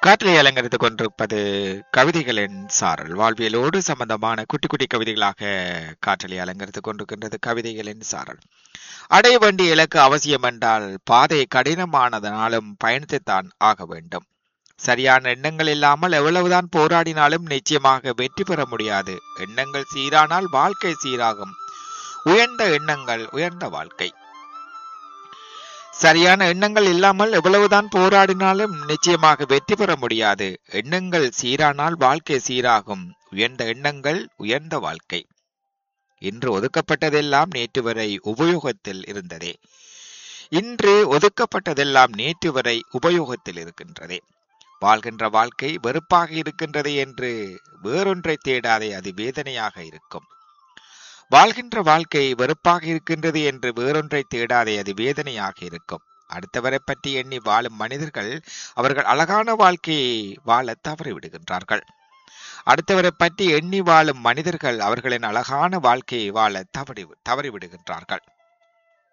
காற்றலை அலங்கரித்துக் கொண்டிருப்பது கவிதைகளின் சாரல் வாழ்வியலோடு சம்பந்தமான குட்டி குட்டி கவிதைகளாக காற்றலை அலங்கரித்துக் கொண்டிருக்கின்றது கவிதைகளின் சாரல் அடைய வேண்டிய இலக்கு அவசியம் என்றால் பாதை கடினமானதனாலும் பயணித்துத்தான் ஆக வேண்டும் சரியான எண்ணங்கள் இல்லாமல் எவ்வளவுதான் போராடினாலும் நிச்சயமாக வெற்றி பெற முடியாது எண்ணங்கள் சீரானால் வாழ்க்கை சீராகும் உயர்ந்த எண்ணங்கள் உயர்ந்த வாழ்க்கை சரியான எண்ணங்கள் இல்லாமல் எவ்வளவுதான் போராடினாலும் நிச்சயமாக வெற்றி பெற முடியாது எண்ணங்கள் சீரானால் வாழ்க்கை சீராகும் உயர்ந்த எண்ணங்கள் உயர்ந்த வாழ்க்கை இன்று ஒதுக்கப்பட்டதெல்லாம் நேற்று வரை உபயோகத்தில் இருந்ததே இன்று ஒதுக்கப்பட்டதெல்லாம் நேற்று வரை உபயோகத்தில் இருக்கின்றதே வாழ்கின்ற வாழ்க்கை வெறுப்பாக இருக்கின்றது என்று வேறொன்றை தேடாதே அது வேதனையாக இருக்கும் வாழ்கின்ற வாழ்க்கை வெறுப்பாக இருக்கின்றது என்று வேறொன்றை தேடாதே அது வேதனையாக இருக்கும் அடுத்தவரை பற்றி எண்ணி வாழும் மனிதர்கள் அவர்கள் அழகான வாழ்க்கையை வாழ தவறிவிடுகின்றார்கள் அடுத்தவரை பற்றி எண்ணி வாழும் மனிதர்கள் அவர்களின் அழகான வாழ்க்கையை வாழ தவறி தவறிவிடுகின்றார்கள்